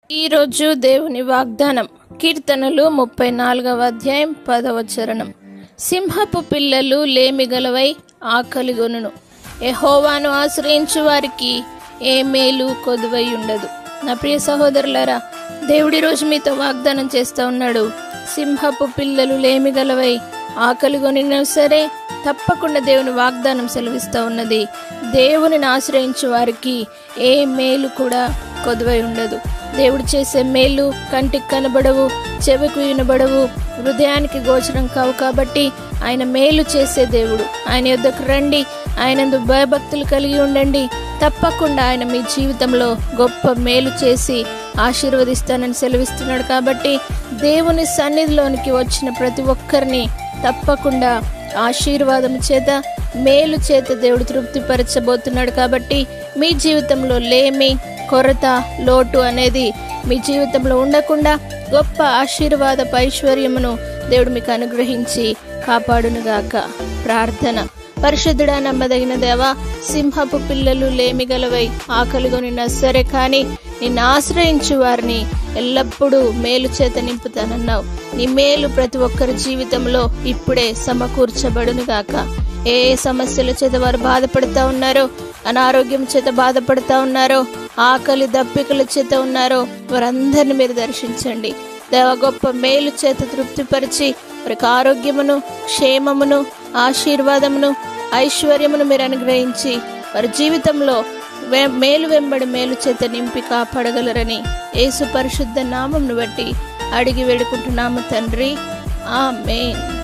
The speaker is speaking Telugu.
ఈరోజు దేవుని వాగ్దానం కీర్తనలు ముప్పై నాలుగవ అధ్యాయం పదవ చరణం సింహపు పిల్లలు లేమిగలవై ఆకలిగొనును ఎహోవాను ఆశ్రయించు వారికి ఏ మేలు కొదువై ఉండదు నా ప్రియ సహోదరులారా దేవుడి రోజు మీతో వాగ్దానం చేస్తూ ఉన్నాడు సింహపు పిల్లలు లేమిగలవై ఆకలిగొనినా సరే తప్పకుండా దేవుని వాగ్దానం సెలవిస్తూ ఉన్నది దేవునిని ఆశ్రయించు వారికి ఏ మేలు కూడా కొదువై ఉండదు దేవుడు చేసే మేలు కంటికి కనబడవు చెవికి వినబడవు హృదయానికి గోచరం కావు కాబట్టి ఆయన మేలు చేసే దేవుడు ఆయన యొద్దకు రండి ఆయనందు భయభక్తులు కలిగి ఉండండి తప్పకుండా ఆయన మీ జీవితంలో గొప్ప మేలు చేసి ఆశీర్వదిస్తానని సెలవిస్తున్నాడు కాబట్టి దేవుని సన్నిధిలోనికి వచ్చిన ప్రతి ఒక్కరిని తప్పకుండా ఆశీర్వాదం చేత మేలు చేత దేవుడు తృప్తిపరచబోతున్నాడు కాబట్టి మీ జీవితంలో లేమి కొరత లోటు అనేది మీ జీవితంలో ఉండకుండా గొప్ప ఆశీర్వాద ఐశ్వర్యమును దేవుడు మీకు అనుగ్రహించి కాపాడునుగాక ప్రార్థన పరిశుద్ధుడా నమ్మదగిన దేవా సింహపు పిల్లలు లేమిగలవై ఆకలిగొనినా సరే కానీ నిన్ను ఆశ్రయించు వారిని ఎల్లప్పుడూ మేలు చేత నింపుతానన్నావు నీ మేలు ప్రతి ఒక్కరి జీవితంలో ఇప్పుడే సమకూర్చబడును గాక ఏ ఏ సమస్యల చేత వారు బాధపడుతూ ఉన్నారో అనారోగ్యం చేత బాధపడుతూ ఉన్నారో ఆకలి దప్పికల చేత ఉన్నారో వారందరిని మీరు దర్శించండి దేవ గొప్ప మేలు చేత తృప్తిపరిచి వారికి ఆరోగ్యమును క్షేమమును ఆశీర్వాదమును ఐశ్వర్యమును మీరు అనుగ్రహించి వారి జీవితంలో వే- మేలు వెంబడి మేలు చేత నింపి కాపాడగలరని యేసు పరిశుద్ధ నామంను బట్టి అడిగి వేడుకుంటున్నాము తండ్రి ఆమేన్